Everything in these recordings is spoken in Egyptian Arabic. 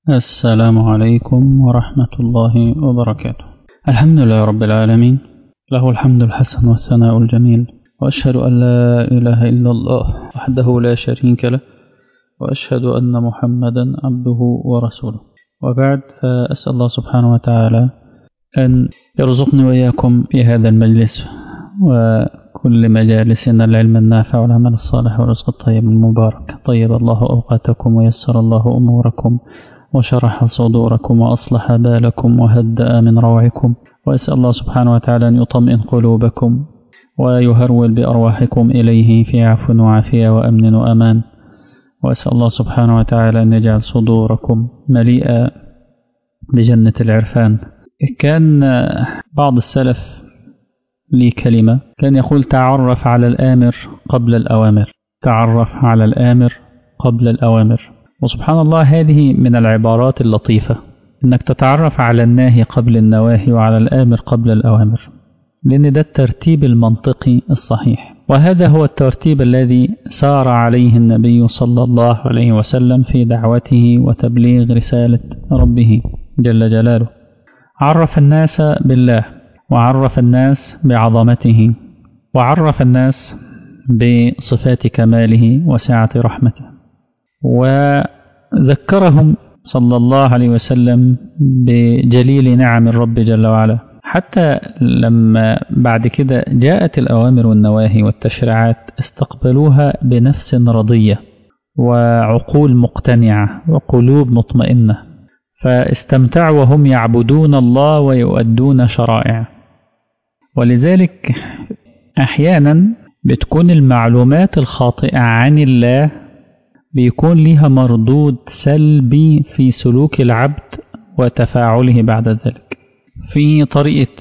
السلام عليكم ورحمة الله وبركاته الحمد لله رب العالمين له الحمد الحسن والثناء الجميل وأشهد أن لا إله إلا الله وحده لا شريك له وأشهد أن محمدا عبده ورسوله وبعد فأسأل الله سبحانه وتعالى أن يرزقني وإياكم في هذا المجلس وكل مجالسنا العلم النافع والعمل الصالح والرزق الطيب المبارك طيب الله أوقاتكم ويسر الله أموركم وشرح صدوركم وأصلح بالكم وهدأ من روعكم وأسأل الله سبحانه وتعالى أن يطمئن قلوبكم ويهرول بأرواحكم إليه في عفو وعافية وأمن وأمان وأسأل الله سبحانه وتعالى أن يجعل صدوركم مليئة بجنة العرفان كان بعض السلف لي كلمة كان يقول تعرف على الآمر قبل الأوامر تعرف على الآمر قبل الأوامر وسبحان الله هذه من العبارات اللطيفة إنك تتعرف على الناهي قبل النواهي وعلى الآمر قبل الأوامر لأن ده الترتيب المنطقي الصحيح وهذا هو الترتيب الذي سار عليه النبي صلى الله عليه وسلم في دعوته وتبليغ رسالة ربه جل جلاله عرف الناس بالله وعرف الناس بعظمته وعرف الناس بصفات كماله وسعة رحمته وذكرهم صلى الله عليه وسلم بجليل نعم الرب جل وعلا حتى لما بعد كده جاءت الأوامر والنواهي والتشريعات استقبلوها بنفس رضية وعقول مقتنعة وقلوب مطمئنة فاستمتعوا وهم يعبدون الله ويؤدون شرائع ولذلك أحيانا بتكون المعلومات الخاطئة عن الله بيكون لها مردود سلبي في سلوك العبد وتفاعله بعد ذلك في طريقة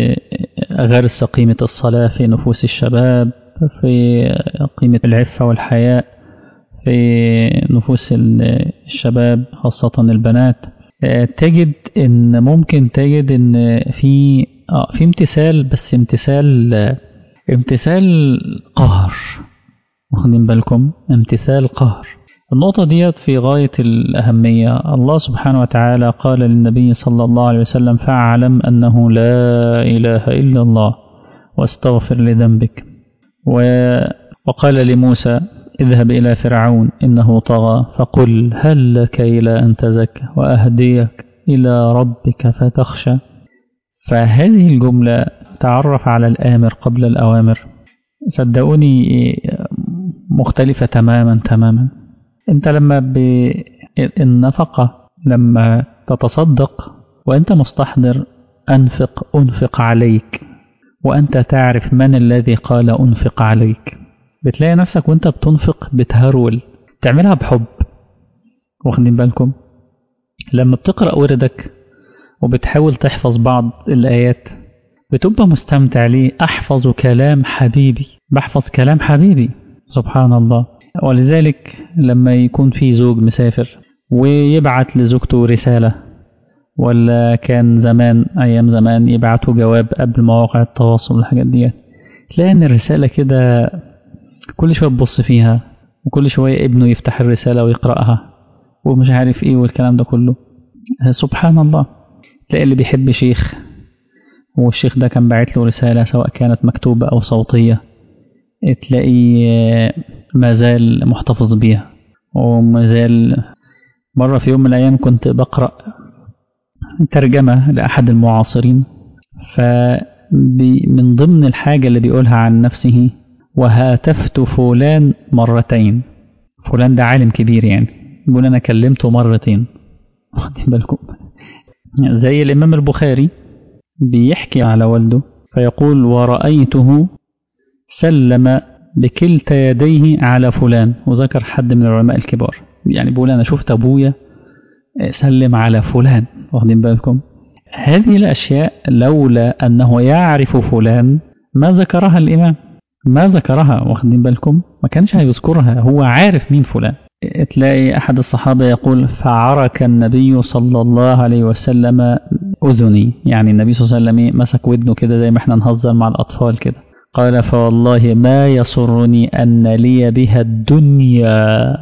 غرس قيمة الصلاة في نفوس الشباب في قيمة العفة والحياء في نفوس الشباب خاصة البنات تجد ان ممكن تجد ان في في امتثال بس امتثال امتثال قهر واخدين بالكم امتثال قهر النقطة ديت في غاية الأهمية الله سبحانه وتعالى قال للنبي صلى الله عليه وسلم فاعلم أنه لا إله إلا الله واستغفر لذنبك وقال لموسى اذهب إلى فرعون إنه طغى فقل هل لك إلى أن تزكى وأهديك إلى ربك فتخشى فهذه الجملة تعرف على الآمر قبل الأوامر صدقوني مختلفة تماما تماما انت لما بالنفقة لما تتصدق وانت مستحضر أنفق أنفق عليك وأنت تعرف من الذي قال أنفق عليك بتلاقي نفسك وانت بتنفق بتهرول تعملها بحب واخدين بالكم لما بتقرأ وردك وبتحاول تحفظ بعض الآيات بتبقى مستمتع ليه أحفظ كلام حبيبي بحفظ كلام حبيبي سبحان الله ولذلك لما يكون في زوج مسافر ويبعت لزوجته رسالة ولا كان زمان أيام زمان يبعتوا جواب قبل مواقع التواصل والحاجات دي تلاقي إن الرسالة كده كل شوية تبص فيها وكل شوية ابنه يفتح الرسالة ويقرأها ومش عارف إيه والكلام ده كله سبحان الله تلاقي اللي بيحب شيخ والشيخ ده كان باعت له رسالة سواء كانت مكتوبة أو صوتية تلاقي ما زال محتفظ بيها وما زال مرة في يوم من الأيام كنت بقرأ ترجمة لأحد المعاصرين فمن ضمن الحاجة اللي بيقولها عن نفسه وهاتفت فلان مرتين فلان ده عالم كبير يعني يقول أنا كلمته مرتين واخدين بالكم زي الإمام البخاري بيحكي على والده فيقول ورأيته سلم بكلتا يديه على فلان وذكر حد من العلماء الكبار يعني بيقول أنا شفت أبويا سلم على فلان واخدين بالكم هذه الأشياء لولا أنه يعرف فلان ما ذكرها الإمام ما ذكرها واخدين بالكم ما كانش هيذكرها هو عارف مين فلان تلاقي أحد الصحابة يقول فعرك النبي صلى الله عليه وسلم أذني يعني النبي صلى الله عليه وسلم مسك ودنه كده زي ما احنا نهزر مع الأطفال كده قال فوالله ما يسرني أن لي بها الدنيا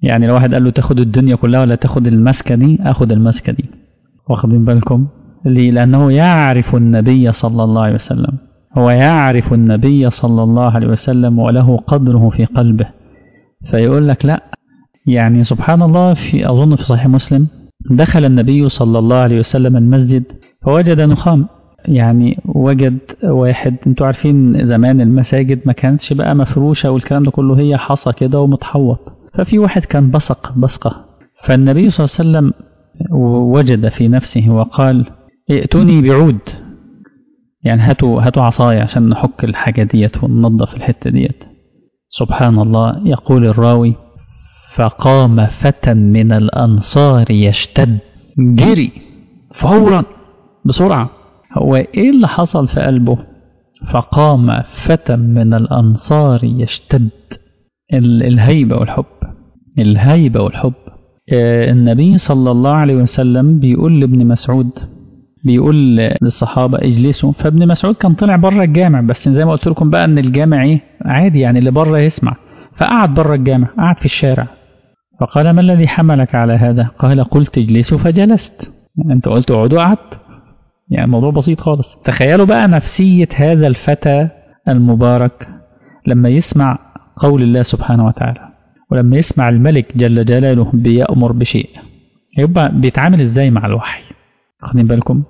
يعني لو واحد قال له تاخد الدنيا كلها ولا تاخد المسكة دي اخد المسكة دي واخدين بالكم ليه لأنه يعرف النبي صلى الله عليه وسلم هو يعرف النبي صلى الله عليه وسلم وله قدره في قلبه فيقول لك لا يعني سبحان الله في أظن في صحيح مسلم دخل النبي صلى الله عليه وسلم المسجد فوجد نخام يعني وجد واحد انتوا عارفين زمان المساجد ما كانتش بقى مفروشة والكلام ده كله هي حصى كده ومتحوط ففي واحد كان بصق بصقة فالنبي صلى الله عليه وسلم وجد في نفسه وقال ائتوني بعود يعني هاتوا هاتوا عصاية عشان نحك الحاجة ديت وننظف الحتة ديت سبحان الله يقول الراوي فقام فتى من الأنصار يشتد جري فورا بسرعة هو إيه اللي حصل في قلبه فقام فتى من الأنصار يشتد الهيبة والحب الهيبة والحب النبي صلى الله عليه وسلم بيقول لابن مسعود بيقول للصحابة اجلسوا فابن مسعود كان طلع بره الجامع بس زي ما قلت لكم بقى ان الجامع ايه عادي يعني اللي بره يسمع فقعد بره الجامع قعد في الشارع فقال ما الذي حملك على هذا قال قلت اجلسوا فجلست انت قلت اقعدوا قعدت يعني الموضوع بسيط خالص تخيلوا بقى نفسية هذا الفتى المبارك لما يسمع قول الله سبحانه وتعالى ولما يسمع الملك جل جلاله بيأمر بشيء يبقى بيتعامل ازاي مع الوحي واخدين بالكم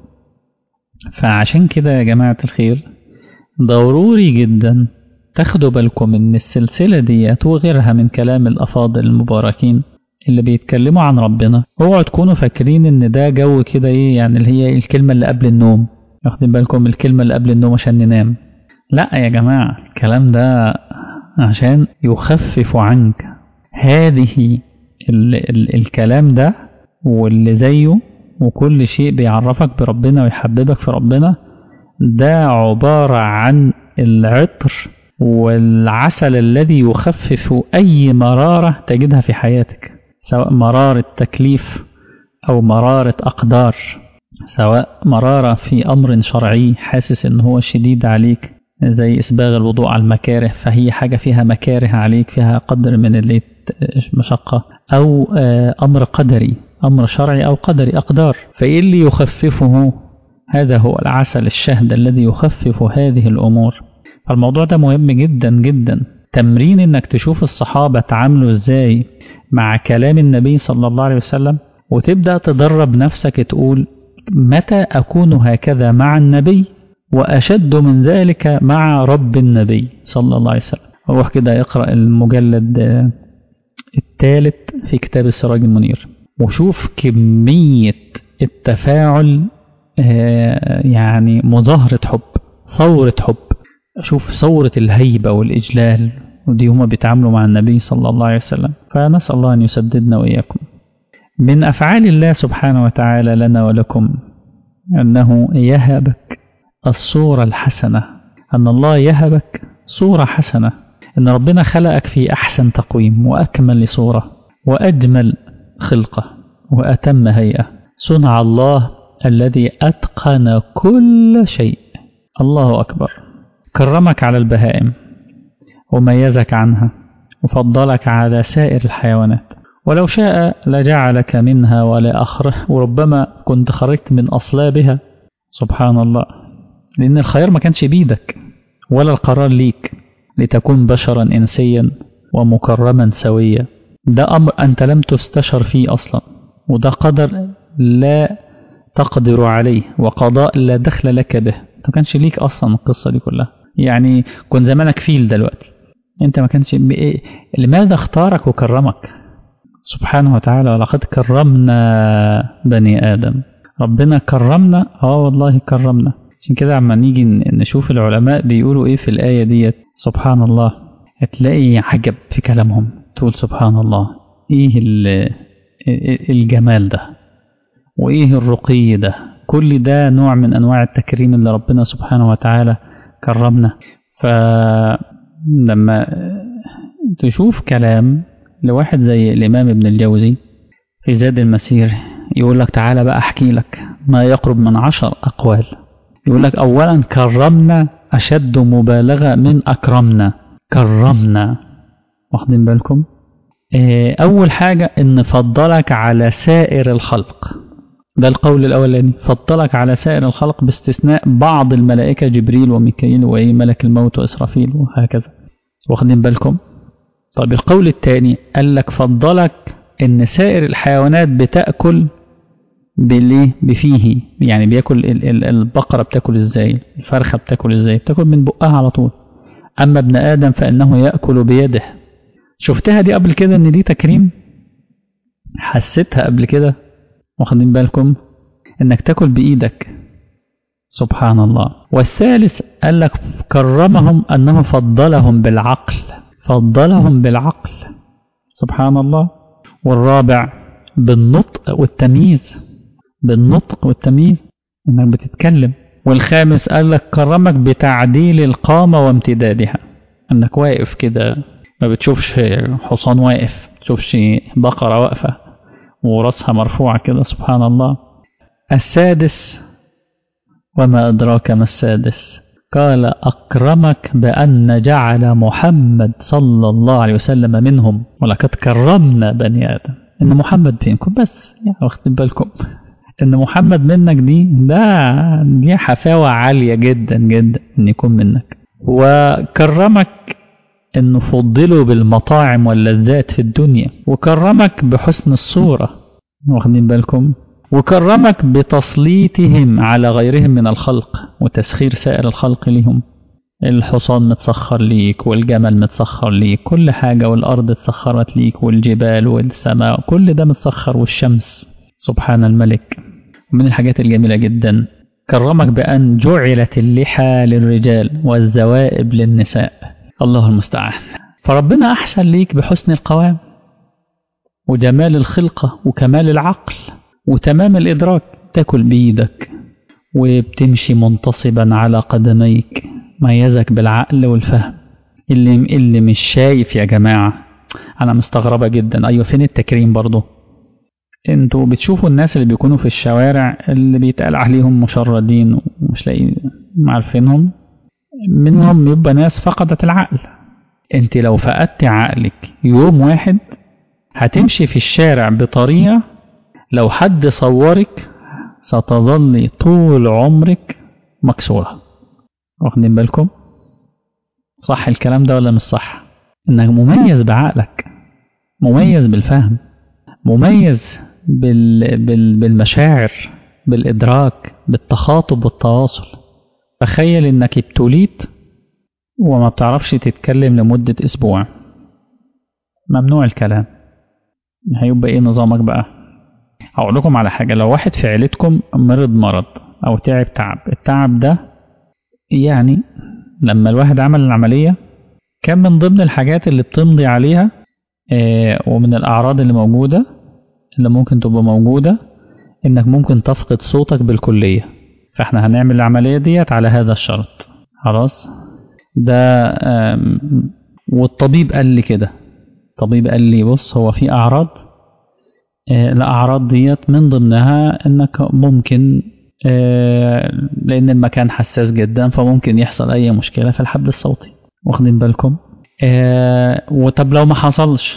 فعشان كده يا جماعة الخير ضروري جدا تاخدوا بالكم ان السلسلة ديت وغيرها من كلام الأفاضل المباركين اللي بيتكلموا عن ربنا اوعوا تكونوا فاكرين ان ده جو كده ايه يعني اللي هي الكلمة اللي قبل النوم واخدين بالكم الكلمة اللي قبل النوم عشان ننام لا يا جماعة الكلام ده عشان يخفف عنك هذه ال ال الكلام ده واللي زيه وكل شيء بيعرفك بربنا ويحببك في ربنا ده عبارة عن العطر والعسل الذي يخفف أي مرارة تجدها في حياتك سواء مرارة تكليف أو مرارة أقدار سواء مرارة في أمر شرعي حاسس إن هو شديد عليك زي إسباغ الوضوء على المكاره فهي حاجة فيها مكاره عليك فيها قدر من المشقة أو أمر قدري أمر شرعي أو قدري أقدار فإيه اللي يخففه هذا هو العسل الشهد الذي يخفف هذه الأمور فالموضوع ده مهم جدا جدا تمرين انك تشوف الصحابة تعاملوا ازاي مع كلام النبي صلى الله عليه وسلم وتبدأ تدرب نفسك تقول متى أكون هكذا مع النبي وأشد من ذلك مع رب النبي صلى الله عليه وسلم روح كده اقرأ المجلد الثالث في كتاب السراج المنير وشوف كمية التفاعل يعني مظاهرة حب ثورة حب شوف ثورة الهيبة والإجلال ودي هما بيتعاملوا مع النبي صلى الله عليه وسلم فنسأل الله أن يسددنا وإياكم من أفعال الله سبحانه وتعالى لنا ولكم أنه يهبك الصورة الحسنة أن الله يهبك صورة حسنة أن ربنا خلقك في أحسن تقويم وأكمل صورة وأجمل خلقة وأتم هيئة صنع الله الذي أتقن كل شيء الله أكبر كرمك على البهائم وميزك عنها وفضلك على سائر الحيوانات ولو شاء لجعلك منها ولا أخره وربما كنت خرجت من أصلابها سبحان الله لأن الخير ما كانش بيدك ولا القرار ليك لتكون بشرا إنسيا ومكرما سويا ده أمر أنت لم تستشر فيه أصلا وده قدر لا تقدر عليه وقضاء لا دخل لك به ما كانش ليك أصلا القصة دي كلها يعني كنت زمانك فيل دلوقتي انت ما كانش لماذا اختارك وكرمك سبحانه وتعالى ولقد كرمنا بني آدم ربنا كرمنا اه والله كرمنا عشان كده عما نيجي نشوف العلماء بيقولوا ايه في الآية ديت سبحان الله هتلاقي عجب في كلامهم تقول سبحان الله ايه الجمال ده وايه الرقي ده كل ده نوع من انواع التكريم اللي ربنا سبحانه وتعالى كرمنا فلما تشوف كلام لواحد زي الإمام ابن الجوزي في زاد المسير يقول لك تعالى بقى أحكي لك ما يقرب من عشر أقوال يقول لك أولا كرمنا أشد مبالغة من أكرمنا كرمنا واخدين بالكم أول حاجة إن فضلك على سائر الخلق ده القول الأولاني فضلك على سائر الخلق باستثناء بعض الملائكة جبريل وميكائيل وإيه ملك الموت وإسرافيل وهكذا واخدين بالكم طب القول الثاني قال لك فضلك إن سائر الحيوانات بتأكل بالايه بفيه يعني بياكل البقرة بتاكل ازاي الفرخة بتاكل ازاي بتاكل من بقها على طول أما ابن آدم فإنه يأكل بيده شفتها دي قبل كده إن دي تكريم حسيتها قبل كده واخدين بالكم إنك تاكل بإيدك سبحان الله والثالث قال لك كرمهم أنه فضلهم بالعقل فضلهم بالعقل سبحان الله والرابع بالنطق والتمييز بالنطق والتمييز انك بتتكلم والخامس قال لك كرمك بتعديل القامة وامتدادها انك واقف كده ما بتشوفش حصان واقف ما بتشوفش بقرة واقفة وراسها مرفوعة كده سبحان الله السادس وما أدراك ما السادس قال أكرمك بأن جعل محمد صلى الله عليه وسلم منهم ولقد كرمنا بني آدم إن محمد فينكم بس يعني واخدين بالكم إن محمد منك دي ده دي حفاوة عالية جدا جدا إن يكون منك وكرمك إنه فضله بالمطاعم واللذات في الدنيا وكرمك بحسن الصورة واخدين بالكم وكرمك بتسليطهم على غيرهم من الخلق وتسخير سائر الخلق لهم الحصان متسخر ليك والجمل متسخر ليك كل حاجة والأرض اتسخرت ليك والجبال والسماء كل ده متسخر والشمس سبحان الملك من الحاجات الجميلة جدا كرمك بأن جعلت اللحى للرجال والزوائب للنساء الله المستعان فربنا أحسن ليك بحسن القوام وجمال الخلقة وكمال العقل وتمام الإدراك تاكل بإيدك وبتمشي منتصبا على قدميك ميزك بالعقل والفهم اللي اللي مش شايف يا جماعة أنا مستغربة جدا أيوة فين التكريم برضه انتوا بتشوفوا الناس اللي بيكونوا في الشوارع اللي بيتقال عليهم مشردين ومش لاقيين عارفينهم منهم يبقى ناس فقدت العقل انت لو فقدت عقلك يوم واحد هتمشي في الشارع بطريقة لو حد صورك ستظل طول عمرك مكسورة واخدين بالكم صح الكلام ده ولا مش صح انك مميز بعقلك مميز بالفهم مميز بال... بال... بالمشاعر بالإدراك بالتخاطب والتواصل تخيل انك ابتليت وما بتعرفش تتكلم لمدة اسبوع ممنوع الكلام هيبقى ايه نظامك بقى هقول لكم على حاجة لو واحد في عيلتكم مرض مرض او تعب تعب التعب ده يعني لما الواحد عمل العملية كان من ضمن الحاجات اللي بتمضي عليها آه ومن الأعراض اللي موجودة اللي ممكن تبقى موجودة إنك ممكن تفقد صوتك بالكلية فإحنا هنعمل العملية ديت على هذا الشرط خلاص ده والطبيب قال لي كده الطبيب قال لي بص هو في أعراض آه الأعراض ديت من ضمنها إنك ممكن لأن المكان حساس جدا فممكن يحصل أي مشكلة في الحبل الصوتي واخدين بالكم وطب لو ما حصلش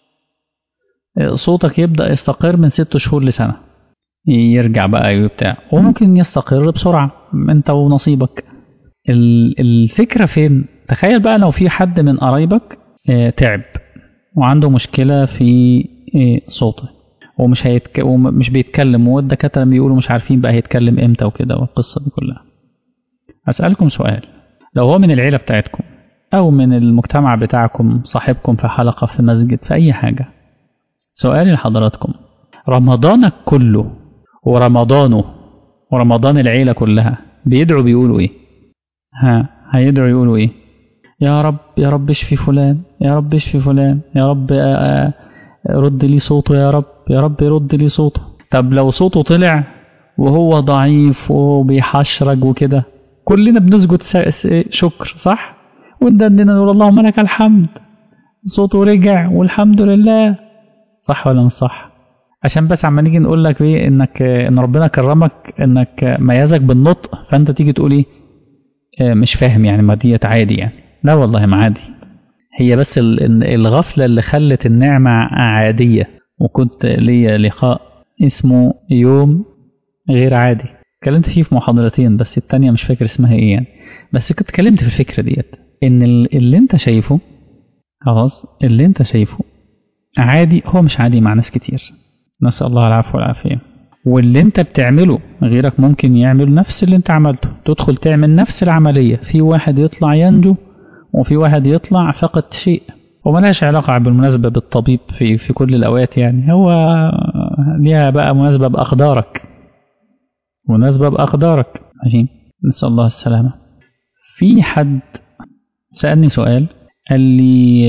صوتك يبدأ يستقر من ست شهور لسنة يرجع بقى بتاع وممكن يستقر بسرعة انت ونصيبك الفكرة فين تخيل بقى لو في حد من قرايبك تعب وعنده مشكلة في صوته ومش هيتك... ومش بيتكلم والدكاتره بيقولوا مش عارفين بقى هيتكلم امتى وكده والقصه دي كلها اسالكم سؤال لو هو من العيله بتاعتكم او من المجتمع بتاعكم صاحبكم في حلقه في مسجد في اي حاجه سؤالي لحضراتكم رمضانك كله ورمضانه ورمضان العيله كلها بيدعوا بيقولوا ايه ها هيدعوا يقولوا ايه يا رب يا رب اشفي فلان يا رب اشفي فلان يا رب آآ رد لي صوته يا رب يا رب يرد لي صوته طب لو صوته طلع وهو ضعيف وبيحشرج وكده كلنا بنسجد شكر صح وندندن نقول اللهم لك الحمد صوته رجع والحمد لله صح ولا مش صح عشان بس عما نيجي نقول لك ايه انك ان ربنا كرمك انك ميزك بالنطق فانت تيجي تقول ايه مش فاهم يعني ما ديت عادي يعني لا والله ما عادي هي بس الغفلة اللي خلت النعمة عادية وكنت ليا لقاء اسمه يوم غير عادي اتكلمت فيه في محاضرتين بس التانية مش فاكر اسمها ايه يعني بس كنت اتكلمت في الفكرة ديت ان اللي انت شايفه خلاص اللي انت شايفه عادي هو مش عادي مع ناس كتير نسأل الله العفو والعافية واللي انت بتعمله غيرك ممكن يعمل نفس اللي انت عملته تدخل تعمل نفس العملية في واحد يطلع ينجو وفي واحد يطلع فقد شيء وملهاش علاقة بالمناسبة بالطبيب في في كل الأوقات يعني هو ليها بقى مناسبة بأقدارك مناسبة بأقدارك ماشي نسأل الله السلامة في حد سألني سؤال قال لي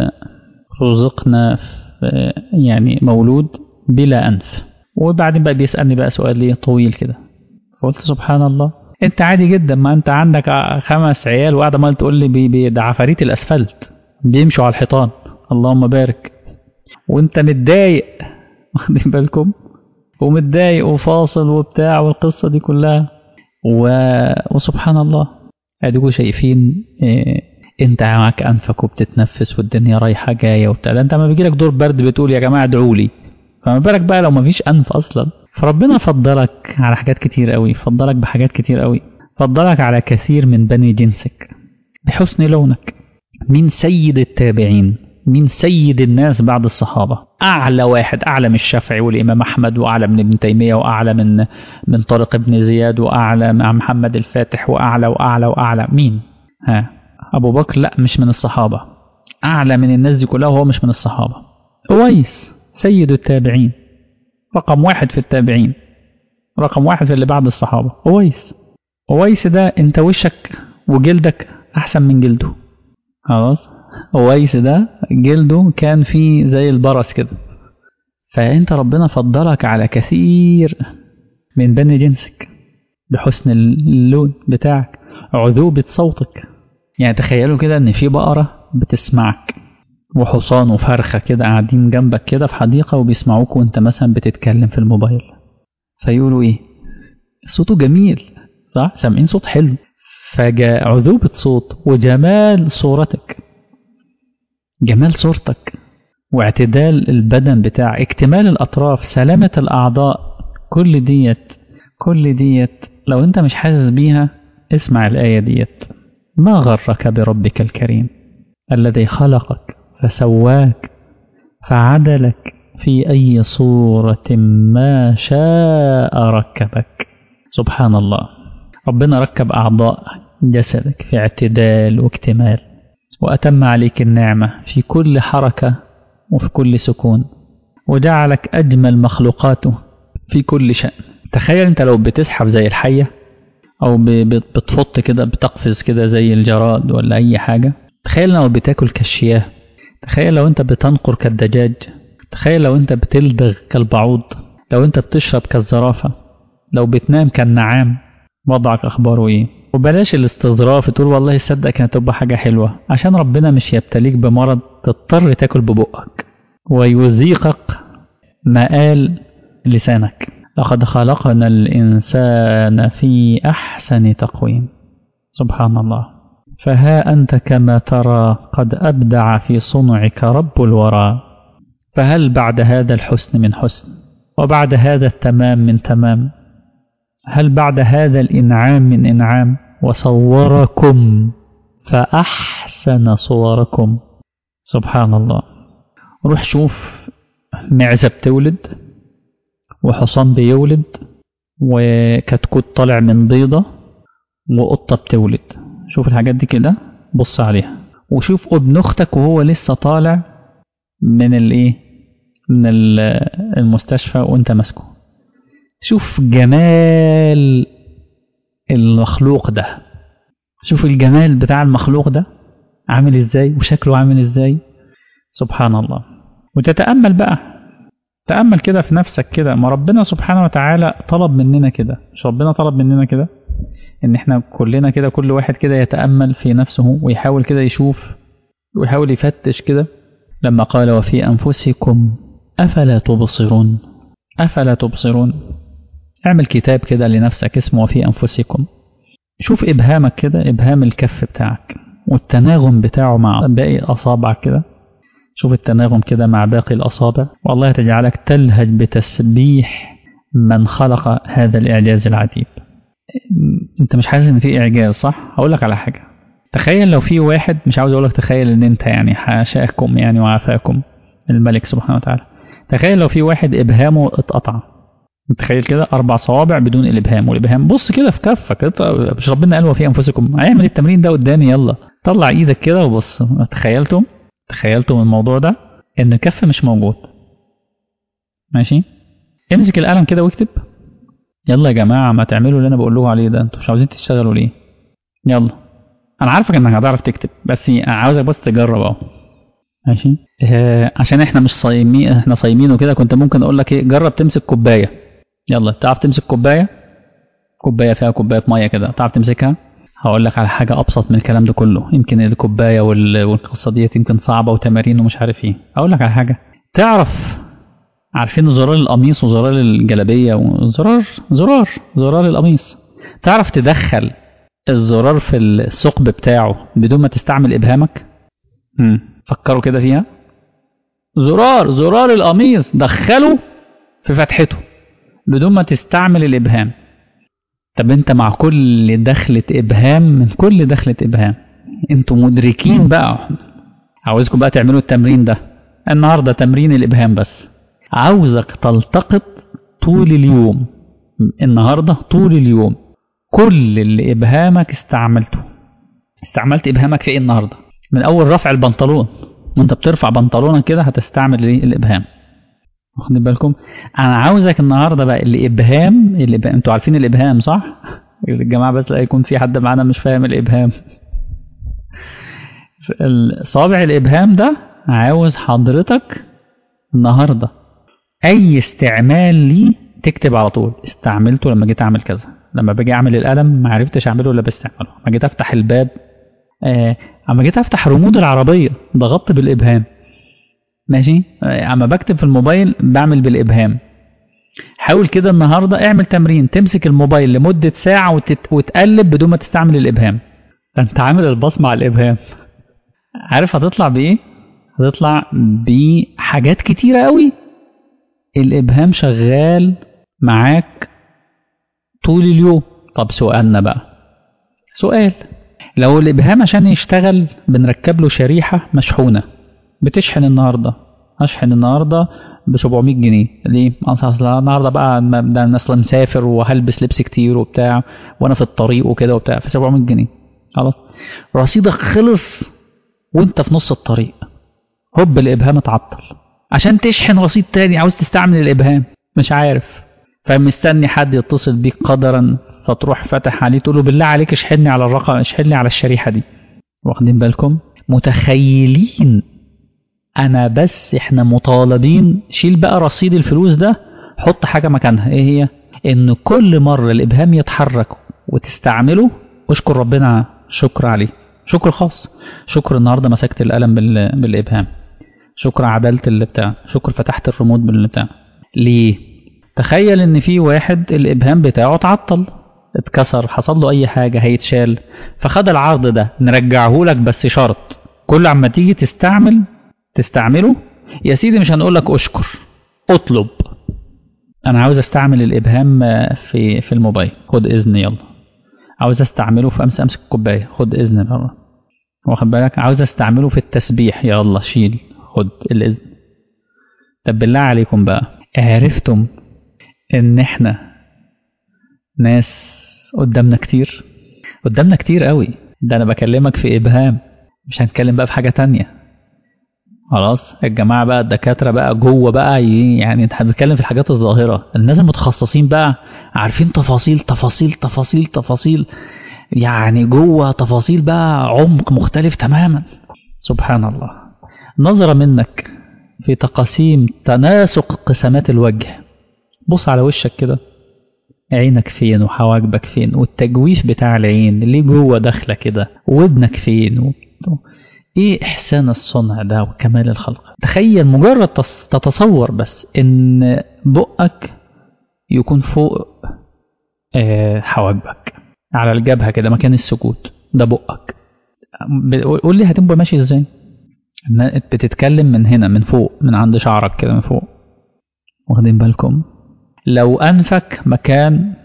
رزقنا يعني مولود بلا أنف وبعدين بقى بيسألني بقى سؤال ليه طويل كده فقلت سبحان الله انت عادي جدا ما انت عندك خمس عيال وقاعد عمال تقول لي ده عفاريت الاسفلت بيمشوا على الحيطان اللهم بارك وانت متضايق واخدين بالكم ومتضايق وفاصل وبتاع والقصه دي كلها و... وسبحان الله اديكوا شايفين إيه انت معاك انفك وبتتنفس والدنيا رايحه جايه وبتاع ده انت لما بيجي لك دور برد بتقول يا جماعه ادعوا لي فما بالك بقى لو ما فيش انف اصلا فربنا فضلك على حاجات كتير قوي فضلك بحاجات كتير قوي فضلك على كثير من بني جنسك بحسن لونك من سيد التابعين من سيد الناس بعد الصحابة أعلى واحد أعلى من الشافعي والإمام أحمد وأعلى من ابن تيمية وأعلى من من طارق بن زياد وأعلى مع محمد الفاتح وأعلى وأعلى وأعلى مين؟ ها أبو بكر لا مش من الصحابة أعلى من الناس دي كلها وهو مش من الصحابة أويس سيد التابعين رقم واحد في التابعين رقم واحد في اللي بعد الصحابة أويس أويس ده أنت وشك وجلدك أحسن من جلده خلاص أويس ده جلده كان فيه زي البرص كده فأنت ربنا فضلك على كثير من بني جنسك بحسن اللون بتاعك عذوبة صوتك يعني تخيلوا كده ان في بقرة بتسمعك وحصان وفرخة كده قاعدين جنبك كده في حديقة وبيسمعوك وانت مثلا بتتكلم في الموبايل فيقولوا ايه صوته جميل صح سامعين صوت حلو فجاء عذوبة صوت وجمال صورتك جمال صورتك واعتدال البدن بتاع اكتمال الأطراف سلامة الأعضاء كل ديت كل ديت لو انت مش حاسس بيها اسمع الآية ديت ما غرك بربك الكريم الذي خلقك فسواك فعدلك في أي صورة ما شاء ركبك سبحان الله ربنا ركب أعضاء جسدك في اعتدال واكتمال وأتم عليك النعمة في كل حركة وفي كل سكون وجعلك أجمل مخلوقاته في كل شأن تخيل أنت لو بتزحف زي الحية أو بتفط كده بتقفز كده زي الجراد ولا أي حاجة تخيل لو بتاكل كالشياه تخيل لو أنت بتنقر كالدجاج تخيل لو أنت بتلدغ كالبعوض لو أنت بتشرب كالزرافة لو بتنام كالنعام وضعك أخباره إيه وبلاش الاستظراف تقول والله صدق كانت تبقى حاجة حلوة عشان ربنا مش يبتليك بمرض تضطر تاكل ببقك ويذيقك مآل لسانك لقد خلقنا الإنسان في أحسن تقويم سبحان الله فها أنت كما ترى قد أبدع في صنعك رب الورى فهل بعد هذا الحسن من حسن وبعد هذا التمام من تمام هل بعد هذا الإنعام من إنعام وصوركم فأحسن صوركم سبحان الله روح شوف معزة بتولد وحصان بيولد وكتكوت طالع من بيضة وقطة بتولد شوف الحاجات دي كده بص عليها وشوف ابن اختك وهو لسه طالع من الايه من المستشفى وانت ماسكه شوف جمال المخلوق ده شوف الجمال بتاع المخلوق ده عامل ازاي وشكله عامل ازاي سبحان الله وتتأمل بقى تأمل كده في نفسك كده ما ربنا سبحانه وتعالى طلب مننا كده مش ربنا طلب مننا كده ان احنا كلنا كده كل واحد كده يتأمل في نفسه ويحاول كده يشوف ويحاول يفتش كده لما قال وفي أنفسكم أفلا تبصرون أفلا تبصرون اعمل كتاب كده لنفسك اسمه وفي أنفسكم شوف إبهامك كده إبهام الكف بتاعك والتناغم بتاعه مع باقي أصابعك كده شوف التناغم كده مع باقي الأصابع والله تجعلك تلهج بتسبيح من خلق هذا الإعجاز العجيب انت مش حاسس ان في اعجاز صح هقول لك على حاجه تخيل لو في واحد مش عاوز اقول لك تخيل ان انت يعني حاشاكم يعني وعافاكم الملك سبحانه وتعالى تخيل لو في واحد ابهامه اتقطع تخيل كده اربع صوابع بدون الابهام والابهام بص كده في كفك مش ربنا قال وفي انفسكم هيعمل التمرين ده قدامي يلا طلع ايدك كده وبص تخيلتم تخيلتم الموضوع ده ان الكف مش موجود ماشي امسك القلم كده واكتب يلا يا جماعة ما تعملوا اللي أنا بقول لكم عليه ده أنتوا مش عاوزين تشتغلوا ليه؟ يلا أنا عارفك إنك هتعرف تكتب بس عاوزك بس تجرب أهو ماشي آه عشان إحنا مش صايمين إحنا صايمين وكده كنت ممكن أقول لك إيه جرب تمسك كوباية يلا تعرف تمسك كوباية؟ كوباية فيها كوباية مية كده تعرف تمسكها؟ هقول لك على حاجة أبسط من الكلام ده كله يمكن الكوباية والقصة ديت يمكن صعبة وتمارين ومش عارف إيه أقول لك على حاجة تعرف عارفين زرار القميص وزرار الجلابية وزرار زرار زرار القميص تعرف تدخل الزرار في الثقب بتاعه بدون ما تستعمل إبهامك مم. فكروا كده فيها زرار زرار القميص دخله في فتحته بدون ما تستعمل الإبهام طب انت مع كل دخلة إبهام من كل دخلة إبهام انتوا مدركين بقى عاوزكم بقى تعملوا التمرين ده النهاردة تمرين الإبهام بس عاوزك تلتقط طول اليوم النهاردة طول اليوم كل اللي إبهامك استعملته استعملت إبهامك في إيه النهاردة من أول رفع البنطلون وانت بترفع بنطلونك كده هتستعمل ايه الإبهام واخدين بالكم أنا عاوزك النهاردة بقى الإبهام اللي بقى. انتوا عارفين الإبهام صح الجماعة بس لا يكون في حد معانا مش فاهم الإبهام صابع الإبهام ده عاوز حضرتك النهارده اي استعمال ليه تكتب على طول استعملته لما جيت اعمل كذا لما باجي اعمل القلم ما عرفتش اعمله الا باستعماله لما جيت افتح الباب آه اما جيت افتح رمود العربيه ضغطت بالابهام ماشي آه اما بكتب في الموبايل بعمل بالابهام حاول كده النهارده اعمل تمرين تمسك الموبايل لمده ساعه وتت... وتقلب بدون ما تستعمل الابهام ده انت عامل البصمه على الابهام عارف هتطلع بايه هتطلع بحاجات كتيره قوي الإبهام شغال معاك طول اليوم طب سؤالنا بقى سؤال لو الإبهام عشان يشتغل بنركب له شريحة مشحونة بتشحن النهاردة أشحن النهاردة ب 700 جنيه ليه؟ أصل النهاردة بقى ده أنا أصلا مسافر وهلبس لبس كتير وبتاع وأنا في الطريق وكده وبتاع ف 700 جنيه خلاص رصيدك خلص وأنت في نص الطريق هوب الإبهام اتعطل عشان تشحن رصيد تاني عاوز تستعمل الإبهام مش عارف فمستني حد يتصل بيك قدرا فتروح فتح عليه تقول له بالله عليك اشحني على الرقم اشحني على الشريحة دي واخدين بالكم متخيلين أنا بس إحنا مطالبين شيل بقى رصيد الفلوس ده حط حاجة مكانها إيه هي إن كل مرة الإبهام يتحرك وتستعمله اشكر ربنا شكر عليه شكر خاص شكر النهاردة مسكت القلم بالإبهام شكر عدلت اللي بتاع شكر فتحت الريموت باللي بتاع ليه تخيل ان في واحد الابهام بتاعه اتعطل اتكسر حصل له اي حاجه هيتشال فخد العرض ده نرجعه لك بس شرط كل عما تيجي تستعمل تستعمله يا سيدي مش هنقول لك اشكر اطلب انا عاوز استعمل الابهام في في الموبايل خد اذن يلا عاوز استعمله في امس امسك الكوبايه خد اذن بره واخد بالك عاوز استعمله في التسبيح يلا شيل خد الإذن طب بالله عليكم بقى عرفتم ان احنا ناس قدامنا كتير قدامنا كتير قوي ده انا بكلمك في ابهام مش هنتكلم بقى في حاجة تانية خلاص الجماعة بقى الدكاترة بقى جوه بقى يعني انت بتتكلم في الحاجات الظاهرة الناس المتخصصين بقى عارفين تفاصيل تفاصيل تفاصيل تفاصيل يعني جوه تفاصيل بقى عمق مختلف تماما سبحان الله نظرة منك في تقاسيم تناسق قسمات الوجه بص على وشك كده عينك فين وحواجبك فين والتجويف بتاع العين اللي جوه داخله كده ودنك فين و... ايه احسان الصنع ده وكمال الخلق تخيل مجرد تتصور بس ان بقك يكون فوق حواجبك على الجبهه كده مكان السكوت ده بقك قول لي هتبقى ماشي ازاي بتتكلم من هنا من فوق من عند شعرك كده من فوق واخدين بالكم لو أنفك مكان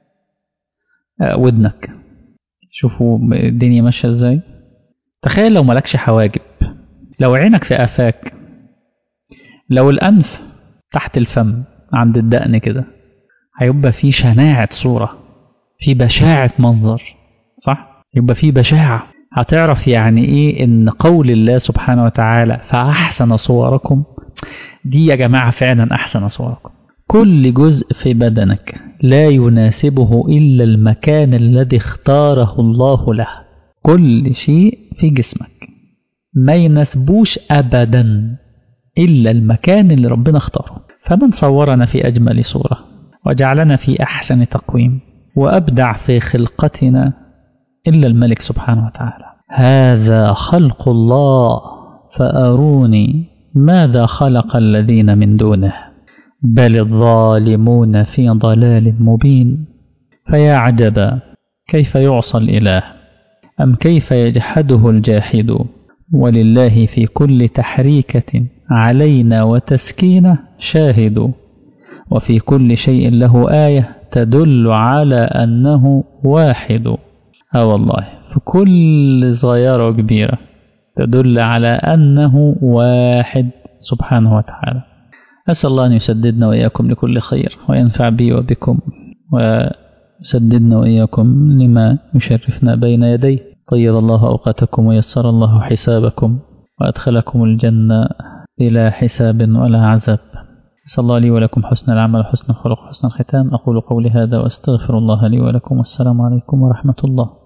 ودنك شوفوا الدنيا ماشية ازاي تخيل لو ملكش حواجب لو عينك في قفاك لو الأنف تحت الفم عند الدقن كده هيبقى في شناعة صورة في بشاعة منظر صح؟ يبقى في بشاعة هتعرف يعني ايه ان قول الله سبحانه وتعالى فأحسن صوركم دي يا جماعة فعلا أحسن صوركم كل جزء في بدنك لا يناسبه إلا المكان الذي اختاره الله له كل شيء في جسمك ما يناسبوش أبدا إلا المكان اللي ربنا اختاره فمن صورنا في أجمل صورة وجعلنا في أحسن تقويم وأبدع في خلقتنا إلا الملك سبحانه وتعالى هذا خلق الله فأروني ماذا خلق الذين من دونه بل الظالمون في ضلال مبين فيا عجبا كيف يعصى الإله أم كيف يجحده الجاحد ولله في كل تحريكة علينا وتسكينة شاهد وفي كل شيء له آية تدل على أنه واحد اه والله في كل صغيرة وكبيرة تدل على أنه واحد سبحانه وتعالى أسأل الله أن يسددنا وإياكم لكل خير وينفع بي وبكم ويسددنا وإياكم لما يشرفنا بين يديه طيب الله أوقاتكم ويسر الله حسابكم وأدخلكم الجنة بلا حساب ولا عذاب أسأل الله لي ولكم حسن العمل وحسن الخلق وحسن الختام أقول قولي هذا وأستغفر الله لي ولكم والسلام عليكم ورحمة الله